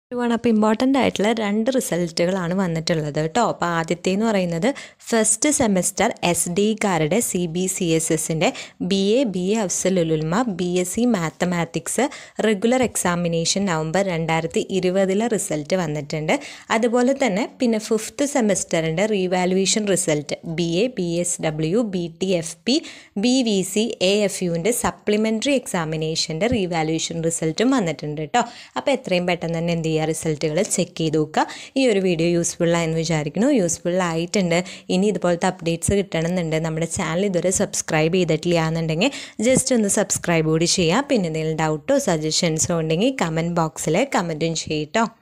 ആണ് അപ്പോൾ ഇമ്പോർട്ടൻ്റ് ആയിട്ടുള്ള രണ്ട് റിസൾട്ടുകളാണ് വന്നിട്ടുള്ളത് കേട്ടോ അപ്പോൾ ആദ്യത്തേന്ന് പറയുന്നത് ഫസ്റ്റ് സെമസ്റ്റർ എസ് ഡിക്കാരുടെ സി ബി സി എസ് എസിൻ്റെ ബി എ ബി എ അഫ്സലുലുൽമ B S C mathematics regular examination November രണ്ടായിരത്തി ഇരുപതിലെ റിസൾട്ട് വന്നിട്ടുണ്ട് അതുപോലെ തന്നെ പിന്നെ ഫിഫ്ത്ത് സെമസ്റ്ററിൻ്റെ revaluation result B A B S W B T F P B V C A F യുവിൻ്റെ സപ്ലിമെൻ്ററി എക്സാമിനേഷൻ്റെ റീവാലുവേഷൻ റിസൾട്ടും വന്നിട്ടുണ്ട് കേട്ടോ അപ്പോൾ എത്രയും പെട്ടെന്ന് തന്നെ എന്ത് ചെയ്യുക റിസൾട്ടുകൾ ചെക്ക് ചെയ്ത് നോക്കുക ഈ ഒരു വീഡിയോ യൂസ്ഫുള്ളായെന്ന് വിചാരിക്കുന്നു യൂസ്ഫുൾ ആയിട്ടുണ്ട് ഇനി ഇതുപോലത്തെ അപ്ഡേറ്റ്സ് കിട്ടണമെന്നുണ്ട് നമ്മുടെ ചാനൽ ഇതുവരെ സബ്സ്ക്രൈബ് ചെയ്തിട്ടില്ല എന്നുണ്ടെങ്കിൽ ജസ്റ്റ് ഒന്ന് സബ്സ്ക്രൈബ് കൂടി ചെയ്യുക പിന്നെ എന്തെങ്കിലും ഡൗട്ടോ സജഷൻസോ ഉണ്ടെങ്കിൽ കമൻറ്റ് ബോക്സിൽ കമൻറ്റും ചെയ്യട്ടോ